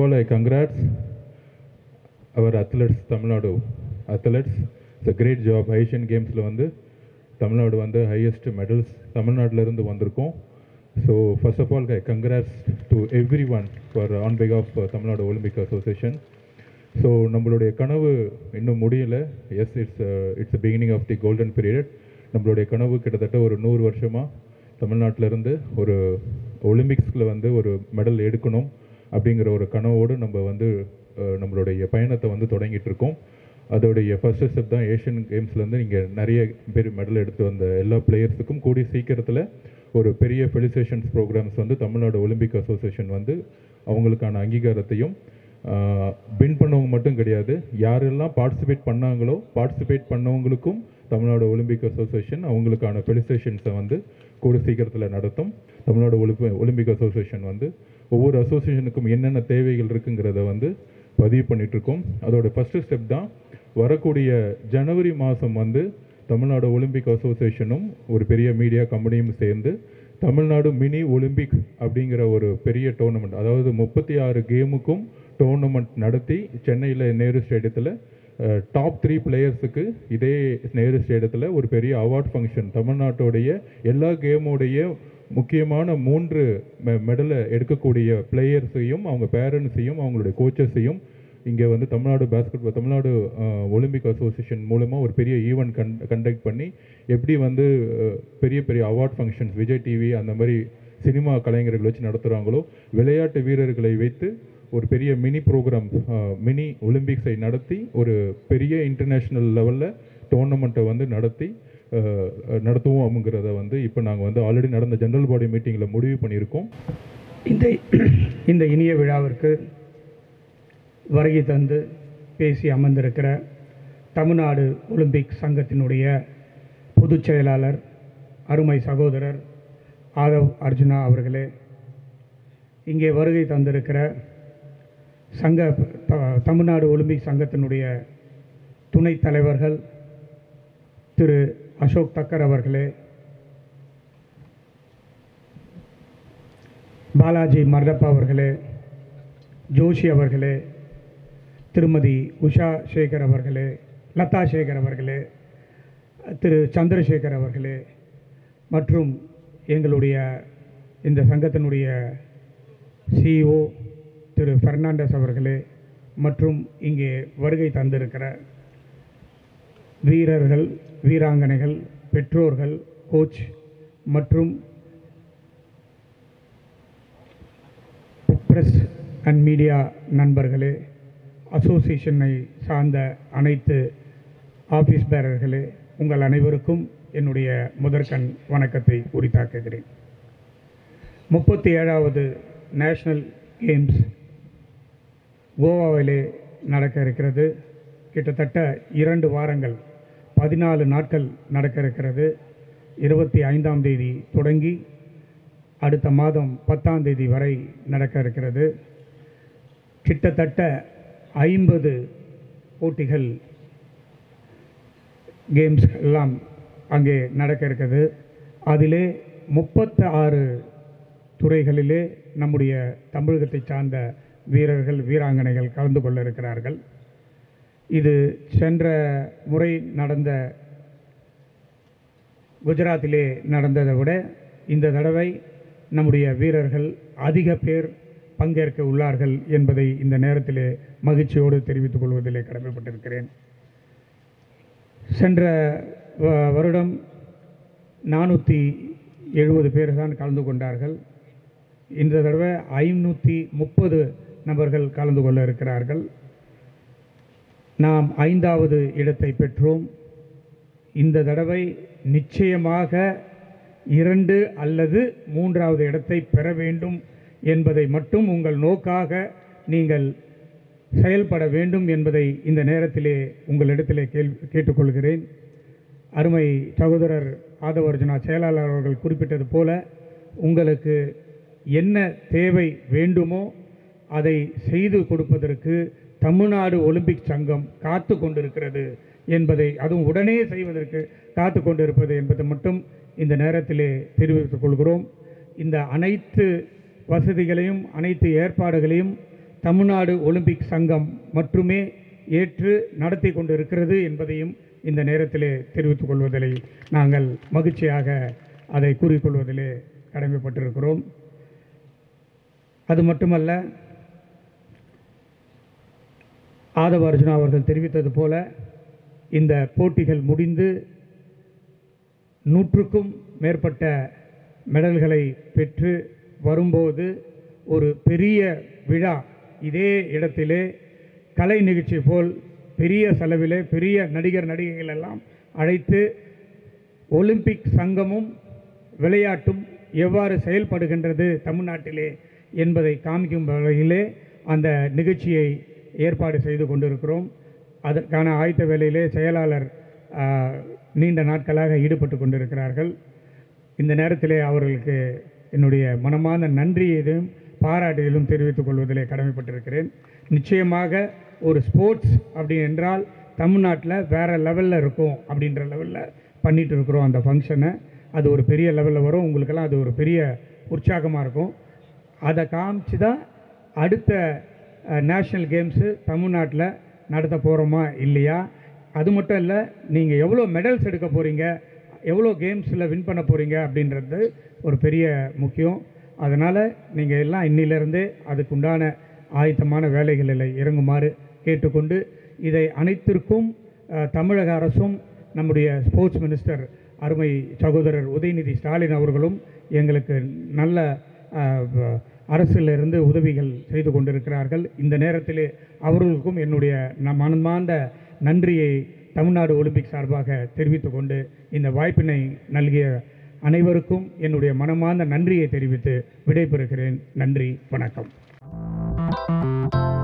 all, I congrats our athletes, Tamil Nadu athletes. It's a great job. Asian Gamesல வந்து தமிழ்நாடு வந்து highest medals தமிழ்நாட்டிலேருந்து வந்திருக்கோம் so first of all congrats to everyone for on behalf of Tamil Nadu Olympic Association so நம்மளுடைய கனவு இன்னும் முடியல yes it's it's beginning of the golden period நம்மளுடைய கனவு கிட்டத்தட்ட ஒரு நூறு வருஷமாக தமிழ்நாட்டிலேருந்து ஒரு ஒலிம்பிக்ஸில் வந்து ஒரு மெடல் எடுக்கணும் அப்படிங்கிற ஒரு கனவோடு நம்ம வந்து அஹ், நம்மளுடைய பயணத்தை வந்து தொடங்கிட்டு இருக்கோம் அதோடைய ஃபர்ஸ்ட் ஸ்டெப் தான் ஏஷியன் கேம்ஸ்லேருந்து நீங்கள் நிறைய பேர் மெடல் எடுத்து வந்த எல்லா பிளேயர்ஸுக்கும் கூடிய சீக்கிரத்தில் ஒரு பெரிய ஃபெலிசேஷன்ஸ் ப்ரோக்ராம்ஸ் வந்து தமிழ்நாடு ஒலிம்பிக் அசோசியேஷன் வந்து அவங்களுக்கான அங்கீகாரத்தையும் வின் பண்ணவங்க மட்டும் கிடையாது யாரெல்லாம் பார்ட்டிசிபேட் பண்ணாங்களோ பார்ட்டிசிபேட் பண்ணவங்களுக்கும் தமிழ்நாடு ஒலிம்பிக் அசோசியேஷன் அவங்களுக்கான ஃபெலிசேஷன்ஸை வந்து கூட சீக்கிரத்தில் நடத்தும் தமிழ்நாடு ஒலிம்பி ஒலிம்பிக் அசோசியேஷன் வந்து ஒவ்வொரு அசோசியேஷனுக்கும் என்னென்ன தேவைகள் இருக்குங்கிறத வந்து பதிவு பண்ணிட்டு இருக்கோம் அதோட ஃபர்ஸ்ட் ஸ்டெப் தான் வரக்கூடிய ஜனவரி மாதம் வந்து தமிழ்நாடு ஒலிம்பிக் அசோசியேஷனும் ஒரு பெரிய மீடியா கம்பெனியும் சேர்ந்து தமிழ்நாடு மினி ஒலிம்பிக் அப்படிங்கிற ஒரு பெரிய டோர்னமெண்ட் அதாவது முப்பத்தி ஆறு கேமுக்கும் டோர்னமெண்ட் நடத்தி சென்னையில் நேரு ஸ்டேடியத்தில் டாப் த்ரீ பிளேயர்ஸுக்கு இதே நேரு ஸ்டேடியத்தில் ஒரு பெரிய அவார்ட் ஃபங்க்ஷன் தமிழ்நாட்டுடைய எல்லா கேமோடைய முக்கியமான மூன்று மெ- மெடலை எடுக்கக்கூடிய பிளேயர்ஸையும் அவங்க பேரண்ட்ஸையும் அவங்களுடைய கோச்சஸையும் இங்கே வந்து Tamil Nadu basket Tamil Nadu ah, Olympic Association மூலமாக ஒரு பெரிய ஈவெண்ட் கன் கண்டக்ட் பண்ணி எப்படி வந்து அஹ், பெரிய பெரிய அவார்ட் ஃபங்க்ஷன்ஸ் விஜய் டிவி அந்த மாதிரி சினிமா கலைஞர்கள் வச்சு நடத்துகிறாங்களோ விளையாட்டு வீரர்களை வைத்து ஒரு பெரிய மினி ப்ரோக்ராம் மினி ஒலிம்பிக்ஸை நடத்தி ஒரு பெரிய இன்டர்நேஷ்னல் லெவலில் டோர்னமெண்ட்டை வந்து நடத்தி அஹ், அஹ், நடத்துவோம் அப்படிங்கிறத வந்து இப்போ நாங்கள் வந்து ஆல்ரெடி நடந்த ஜெனரல் பாடி மீட்டிங்கில் முடிவு பண்ணியிருக்கோம் இந்த இந்த இனிய விழாவிற்கு வருகை தந்து பேசி அமர்ந்திருக்கிற தமிழ்நாடு ஒலிம்பிக் சங்கத்தினுடைய பொதுச் செயலாளர் அருமை சகோதரர் ஆதவ் அர்ஜுனா அவர்களே இங்கே வருகை தந்திருக்கிற சங்க த- தமிழ்நாடு ஒலிம்பிக் சங்கத்தினுடைய துணைத் தலைவர்கள் திரு அசோக் தக்கர் அவர்களே பாலாஜி மர்தப்பா அவர்களே ஜோஷி அவர்களே திருமதி உஷா சேகர் அவர்களே லதா சேகர் அவர்களே திரு சந்திரசேகர் அவர்களே மற்றும் எங்களுடைய இந்த சங்கத்தினுடைய சிஇஓ திரு பெர்னாண்டஸ் அவர்களே மற்றும் இங்கே வருகை தந்திருக்கிற வீரர்கள் வீராங்கனைகள் பெற்றோர்கள் கோச் மற்றும் பிரஸ் அண்ட் மீடியா நண்பர்களே அசோசியேஷனை சார்ந்த அனைத்து ஆஃபீஸ் பேரர்களே உங்கள் அனைவருக்கும் என்னுடைய முதற்கண் வணக்கத்தை உரித்தாக்குகிறேன் முப்பத்தி ஏழாவது நேஷ்னல் கேம்ஸ் கோவாவிலே நடக்க இருக்கிறது கிட்டத்தட்ட இரண்டு வாரங்கள் பதினாலு நாட்கள் நடக்க இருக்கிறது இருபத்தி ஐந்தாம் தேதி தொடங்கி அடுத்த மாதம் பத்தாம் தேதி வரை நடக்க இருக்கிறது கிட்டத்தட்ட ஐம்பது போட்டிகள் கேம்ஸ் எல்லாம் அங்கே நடக்க இருக்குது அதிலே முப்பத்து ஆறு துறைகளிலே நம்முடைய தமிழகத்தை சார்ந்த வீரர்கள் வீராங்கனைகள் கலந்து கொள்ள இருக்கிறார்கள் இது சென்ற முறை நடந்த குஜராத்திலே நடந்ததை விட இந்த தடவை நம்முடைய வீரர்கள் அதிக பேர் பங்கேற்க உள்ளார்கள் என்பதை இந்த நேரத்திலே மகிழ்ச்சியோடு தெரிவித்துக் கொள்வதிலே கடமைப்பட்டிருக்கிறேன் சென்ற வ- வருடம் நானூற்றி எழுபது பேர் தான் கலந்து கொண்டார்கள் இந்த தடவை ஐநூற்றி முப்பது நபர்கள் கலந்து கொள்ள இருக்கிறார்கள் நாம் ஐந்தாவது இடத்தை பெற்றோம் இந்த தடவை நிச்சயமாக இரண்டு அல்லது மூன்றாவது இடத்தை பெற வேண்டும் என்பதை மட்டும் உங்கள் நோக்காக நீங்கள் செயல்பட வேண்டும் என்பதை இந்த நேரத்திலே உங்களிடத்திலே கேள் கேட்டுக்கொள்கிறேன் அருமை சகோதரர் ஆதவர்ஜுனா செயலாளர் அவர்கள் குறிப்பிட்டது போல உங்களுக்கு என்ன தேவை வேண்டுமோ அதை செய்து கொடுப்பதற்கு தமிழ்நாடு ஒலிம்பிக் சங்கம் காத்து கொண்டிருக்கிறது என்பதை அதுவும் உடனே செய்வதற்கு காத்து கொண்டிருப்பது என்பதை மட்டும் இந்த நேரத்திலே தெரிவித்துக் கொள்கிறோம் இந்த அனைத்து வசதிகளையும் அனைத்து ஏற்பாடுகளையும் தமிழ்நாடு ஒலிம்பிக் சங்கம் மட்டுமே ஏற்று நடத்தி கொண்டு இருக்கிறது என்பதையும் இந்த நேரத்திலே தெரிவித்துக் கொள்வதிலே நாங்கள் மகிழ்ச்சியாக அதை கூறிக்கொள்வதிலே கடமைப்பட்டிருக்கிறோம் அது மட்டுமல்ல ஆதவ அர்ஜுனா அவர்கள் தெரிவித்தது போல இந்த போட்டிகள் முடிந்து நூற்றுக்கும் மேற்பட்ட மெடல்களை பெற்று வரும்போது ஒரு பெரிய விழா இதே இடத்திலே கலை நிகழ்ச்சி போல் பெரிய செலவிலே பெரிய நடிகர் நடிகைகள் எல்லாம் அழைத்து ஒலிம்பிக் சங்கமும் விளையாட்டும் எவ்வாறு செயல்படுகின்றது தமிழ்நாட்டிலே என்பதை காமிக்கும் வகையிலே அந்த நிகழ்ச்சியை ஏற்பாடு செய்து கொண்டிருக்கிறோம் அதற்கான ஆயத்த வேலையிலே செயலாளர் ஆ, நீண்ட நாட்களாக ஈடுபட்டு கொண்டிருக்கிறார்கள் இந்த நேரத்திலே அவர்களுக்கு என்னுடைய மனமார்ந்த நன்றியையும் பாராட்டுதலும் தெரிவித்துக் கொள்வதிலே கடமைப்பட்டிருக்கிறேன் நிச்சயமாக ஒரு ஸ்போர்ட்ஸ் அப்படி என்றால் தமிழ்நாட்டில் வேறு லெவலில் இருக்கும் அப்படின்ற லெவலில் பண்ணிட்டு இருக்கிறோம் அந்த ஃபங்க்ஷனை அது ஒரு பெரிய லெவலில் வரும் உங்களுக்கெல்லாம் அது ஒரு பெரிய உற்சாகமாக இருக்கும் அதை காமிச்சு தான் அடுத்த நேஷ்னல் கேம்ஸு தமிழ்நாட்டில் நடத்த போகிறோமா இல்லையா அது மட்டும் இல்லை நீங்கள் எவ்வளோ மெடல்ஸ் எடுக்க போகிறீங்க எவ்வளோ கேம்ஸில் வின் பண்ண போகிறீங்க அப்படின்றது ஒரு பெரிய முக்கியம் அதனால் நீங்கள் எல்லாம் இன்னிலிருந்தே அதுக்குண்டான ஆயத்தமான வேலைகளில் இறங்குமாறு கேட்டுக்கொண்டு இதை அனைத்திற்கும் அஹ், தமிழக அரசும் நம்முடைய ஸ்போர்ட்ஸ் மினிஸ்டர் அருமை சகோதரர் உதயநிதி ஸ்டாலின் அவர்களும் எங்களுக்கு நல்ல அஹ், வ- அரசிலிருந்து உதவிகள் செய்து கொண்டிருக்கிறார்கள் இந்த நேரத்திலே அவர்களுக்கும் என்னுடைய ந- மனமார்ந்த நன்றியை தமிழ்நாடு ஒலிம்பிக் சார்பாக தெரிவித்துக் கொண்டு இந்த வாய்ப்பினை நல்கிய அனைவருக்கும் என்னுடைய மனமார்ந்த நன்றியை தெரிவித்து விடைபெறுகிறேன் நன்றி வணக்கம்